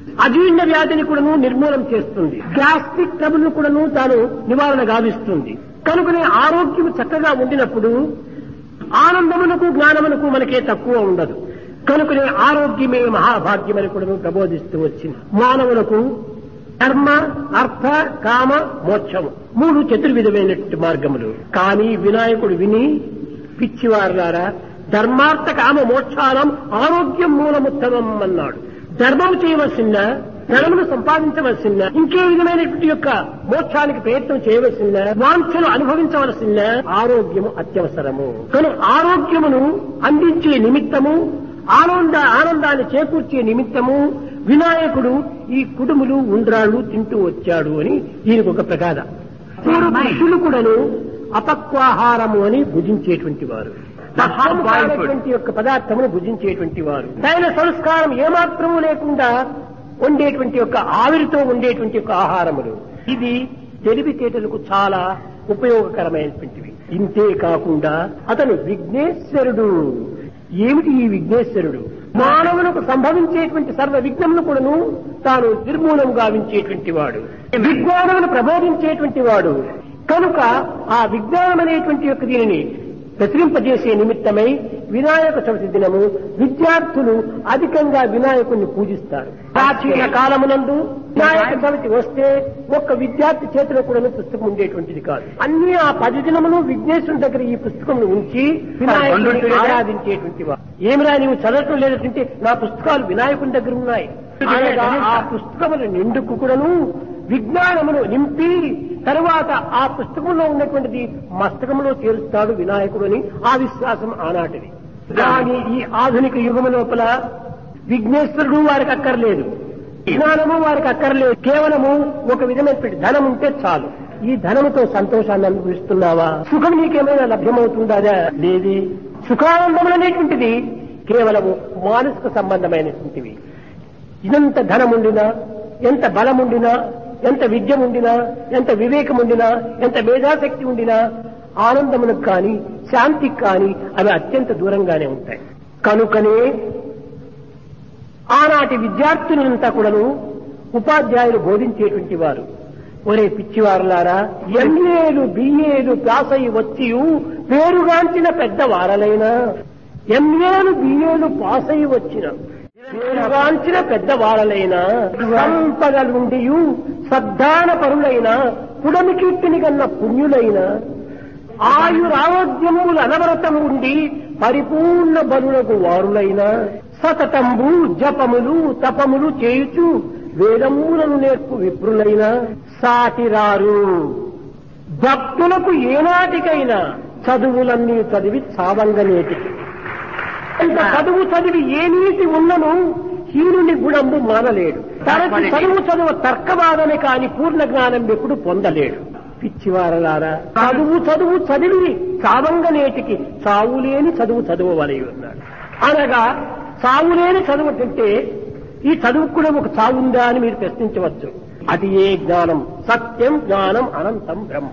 అజీర్ణ వ్యాధిని కూడాను నిర్మూలన చేస్తుంది గ్యాస్ట్రిక్ ట్రబుల్ కూడాను తాను నివారణ గావిస్తుంది కనుకనే ఆరోగ్యం చక్కగా ఉండినప్పుడు ఆనందమునకు జ్ఞానమునకు మనకే తక్కువ ఉండదు కనుకనే ఆరోగ్యమే మహాభాగ్యమని కూడా ప్రబోధిస్తూ వచ్చింది మానవులకు ధర్మ అర్థ కామ మోక్షము మూడు చతుర్విధమైనటువంటి మార్గములు కానీ వినాయకుడు విని పిచ్చివారులారా ధర్మార్థ కామ మోక్షానం ఆరోగ్యం మూలముత్తమం అన్నాడు ధర్మము చేయవలసిన ధనమును సంపాదించవలసిన ఇంకే విధమైనటువంటి యొక్క మోక్షానికి ప్రయత్నం చేయవలసిన వాంఛలు అనుభవించవలసిన ఆరోగ్యము అత్యవసరము కనుక ఆరోగ్యమును అందించే నిమిత్తము ఆనంద ఆనందాన్ని చేకూర్చే నిమిత్తము వినాయకుడు ఈ కుడుములు ఉండ్రాళ్ళు తింటూ వచ్చాడు అని దీనికి ఒక ప్రగాథ పూర్వ పురుషులు కూడాను అపక్వాహారము అని భుజించేటువంటి వారు మహాత్మైనటువంటి యొక్క పదార్థమును భుజించేటువంటి వారు తైన సంస్కారం ఏమాత్రము లేకుండా ఉండేటువంటి యొక్క ఆవిరితో ఉండేటువంటి యొక్క ఆహారములు ఇది తెలివితేటలకు చాలా ఉపయోగకరమైనటువంటివి ఇంతే కాకుండా అతను విఘ్నేశ్వరుడు ఏమిటి ఈ విఘ్నేశ్వరుడు మానవులకు సంభవించేటువంటి సర్వ విఘ్నమును కూడాను తాను నిర్మూలం గావించేటువంటి వాడు విజ్ఞానమును ప్రబోధించేటువంటి వాడు కనుక ఆ విజ్ఞానం అనేటువంటి యొక్క దీనిని ప్రచురింపజేసే నిమిత్తమై వినాయక చవితి దినము విద్యార్థులు అధికంగా వినాయకుడిని పూజిస్తారు ప్రాచీన కాలమునందు వినాయక చవితి వస్తే ఒక్క విద్యార్థి చేతిలో కూడా పుస్తకం ఉండేటువంటిది కాదు అన్ని ఆ పది దినములు విఘ్నేశ్వరుని దగ్గర ఈ పుస్తకం ఉంచి వినాయకుడిని ఆరాధించేటువంటి వారు ఏమిరా నీవు చదవటం లేదంటే నా పుస్తకాలు వినాయకుని దగ్గర ఉన్నాయి అనగా ఆ పుస్తకముల నిండుకు కూడాను విజ్ఞానమును నింపి తరువాత ఆ పుస్తకంలో ఉన్నటువంటిది మస్తకంలో చేరుస్తాడు వినాయకుడు అని ఆ విశ్వాసం ఆనాటిది కానీ ఈ ఆధునిక యుగము లోపల విఘ్నేశ్వరుడు వారికి అక్కర్లేదు విజ్ఞానము వారికి అక్కర్లేదు కేవలము ఒక విధమైనటువంటి ధనం ఉంటే చాలు ఈ ధనముతో సంతోషాన్ని అనుభవిస్తున్నావా సుఖం నీకేమైనా లభ్యమవుతుందా లేది సుఖానందములు అనేటువంటిది కేవలము మానసిక సంబంధమైనటువంటివి ఎంత ధనముండినా ఎంత బలముండినా ఎంత విద్య ఉండినా ఎంత వివేకం ఉండినా ఎంత మేధాశక్తి ఉండినా ఆనందమునకు కానీ శాంతికి కానీ అవి అత్యంత దూరంగానే ఉంటాయి కనుకనే ఆనాటి విద్యార్థులంతా కూడాను ఉపాధ్యాయులు బోధించేటువంటి వారు ఒరే పిచ్చివారులారా ఎంఏలు బిఏలు పాస్ అయి వచ్చి పేరుగాంచిన పెద్దవారలైనా ఎంఏలు బిఏలు పాస్ అయి వచ్చిన పేరుగాంచిన పెద్దవారలైనా సంపదలుండి సద్దాన పరులైన పుడమి కీర్తిని కన్న పుణ్యులైన ఆయురారోగ్యములు అనవరతం ఉండి పరిపూర్ణ బలులకు వారులైన సతతంబు జపములు తపములు చేయుచు వేదములను నేర్పు విప్రులైన సాటిరారు భక్తులకు ఏనాటికైనా చదువులన్నీ చదివి చావంగనేటికి ఇంత చదువు చదివి ఏ నీతి ఉన్నను హీనుని గుణంబు మానలేడు తనకి చదువు చదువు తర్కవాదమే కాని పూర్ణ జ్ఞానం ఎప్పుడు పొందలేడు పిచ్చివారలారా చదువు చదువు చదివి చావంగనేటికి చావులేని చదువు చదువవలై ఉన్నాడు అనగా చావులేని చదువు అంటే ఈ చదువు కూడా ఒక చావుందా అని మీరు ప్రశ్నించవచ్చు అది ఏ జ్ఞానం సత్యం జ్ఞానం అనంతం బ్రహ్మ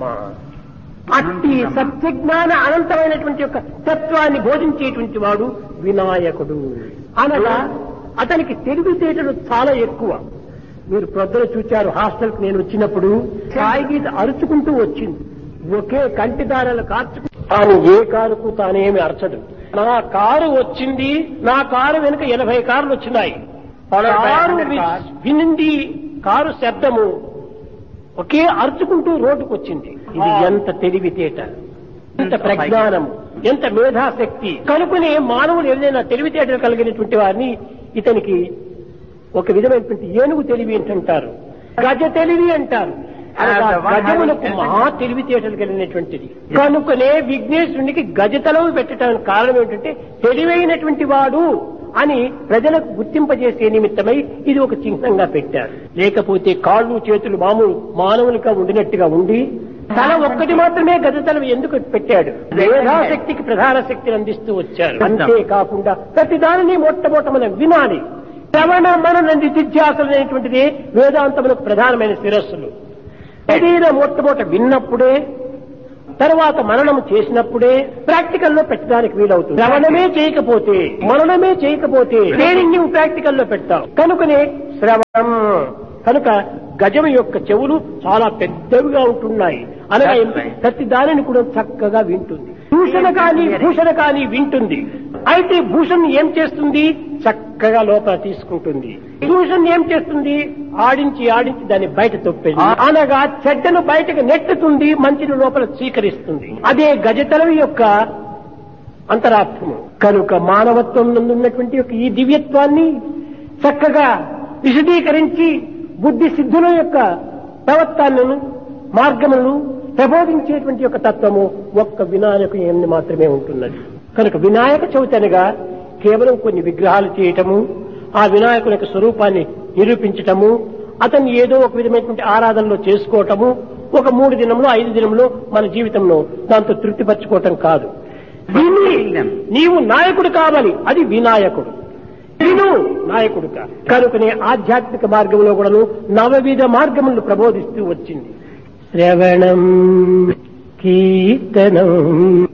అట్టి సత్య జ్ఞాన అనంతమైనటువంటి యొక్క తత్వాన్ని బోధించేటువంటి వాడు వినాయకుడు అనగా అతనికి తెలివితేటలు చాలా ఎక్కువ మీరు ప్రొద్దున చూచారు హాస్టల్కి నేను వచ్చినప్పుడు సాయి గీత అరుచుకుంటూ వచ్చింది ఒకే కంటిదారాలు కార్చుకు తాను ఏ కారుకు తానేమి అరచదు నా కారు వచ్చింది నా కారు వెనుక ఎనభై కార్లు వచ్చినాయి కారు వినింది కారు శబ్దము ఒకే అరుచుకుంటూ రోడ్డుకు వచ్చింది ఇది ఎంత తెలివితేట ఎంత ప్రజ్ఞానం ఎంత మేధాశక్తి కనుకునే మానవులు ఏదైనా తెలివితేటలు కలిగినటువంటి వారిని ఇతనికి ఒక విధమైనటువంటి ఏనుగు తెలివి అంటారు గజ తెలివి అంటారు అనగా గజములకు మహా తెలివితేటలు కలిగినటువంటిది కనుకనే విఘ్నేశ్వరునికి గజతలవు పెట్టడానికి కారణం ఏంటంటే తెలివైనటువంటి వాడు అని ప్రజలకు గుర్తింపజేసే నిమిత్తమై ఇది ఒక చిహ్నంగా పెట్టారు లేకపోతే కాళ్ళు చేతులు మామూలు మానవులుగా ఉండినట్టుగా ఉండి తల ఒక్కటి మాత్రమే గజతలం ఎందుకు పెట్టాడు మేధాశక్తికి ప్రధాన శక్తిని అందిస్తూ వచ్చారు అంతేకాకుండా ప్రతి దానిని మొట్టమొదట వినాలి శ్రవణ మనన నిధిధ్యాసలు అనేటువంటిది వేదాంతములకు ప్రధానమైన శిరస్సులు శరీరం మొట్టమొదట విన్నప్పుడే తర్వాత మననం చేసినప్పుడే ప్రాక్టికల్ లో పెట్టడానికి వీలవుతుంది శ్రవణమే చేయకపోతే మననమే చేయకపోతే ట్రైనింగ్ నువ్వు ప్రాక్టికల్ లో పెడతావు కనుకనే శ్రవణం కనుక గజం యొక్క చెవులు చాలా పెద్దవిగా ఉంటున్నాయి అనగా That's ఏమిటి? right. ప్రతి దానిని కూడా చక్కగా వింటుంది భూషణ కాని భూషణ కాని వింటుంది అయితే భూషణ్ ఏం చేస్తుంది చక్కగా లోపల తీసుకుంటుంది భూషణ్ ఏం చేస్తుంది ఆడించి ఆడించి దాన్ని బయట తొప్పేది ఆ. అనగా చెడ్డను బయటకు నెట్టుతుంది మంచిని లోపల స్వీకరిస్తుంది అదే గజతలవి యొక్క అంతరార్థము కనుక మానవత్వం నందు ఉన్నటువంటి యొక్క ఈ దివ్యత్వాన్ని చక్కగా విశదీకరించి బుద్ధి సిద్ధుల యొక్క ప్రవర్తనను మార్గములను ప్రబోధించేటువంటి యొక్క తత్వము ఒక్క వినాయకు ఎందు మాత్రమే ఉంటున్నది కనుక వినాయక చవితి అనగా కేవలం కొన్ని విగ్రహాలు చేయటము ఆ వినాయకుని యొక్క స్వరూపాన్ని నిరూపించటము అతన్ని ఏదో ఒక విధమైనటువంటి ఆరాధనలో చేసుకోవటము ఒక మూడు దినంలో ఐదు దినంలో మన జీవితంలో దాంతో తృప్తిపరచుకోవటం కాదు విని నీవు నాయకుడు కావాలి అది వినాయకుడు విను నాయకుడుగా కనుకనే ఆధ్యాత్మిక మార్గంలో కూడాను నవవిధ మార్గములను ప్రబోధిస్తూ వచ్చింది శ్రవణం కీర్తనం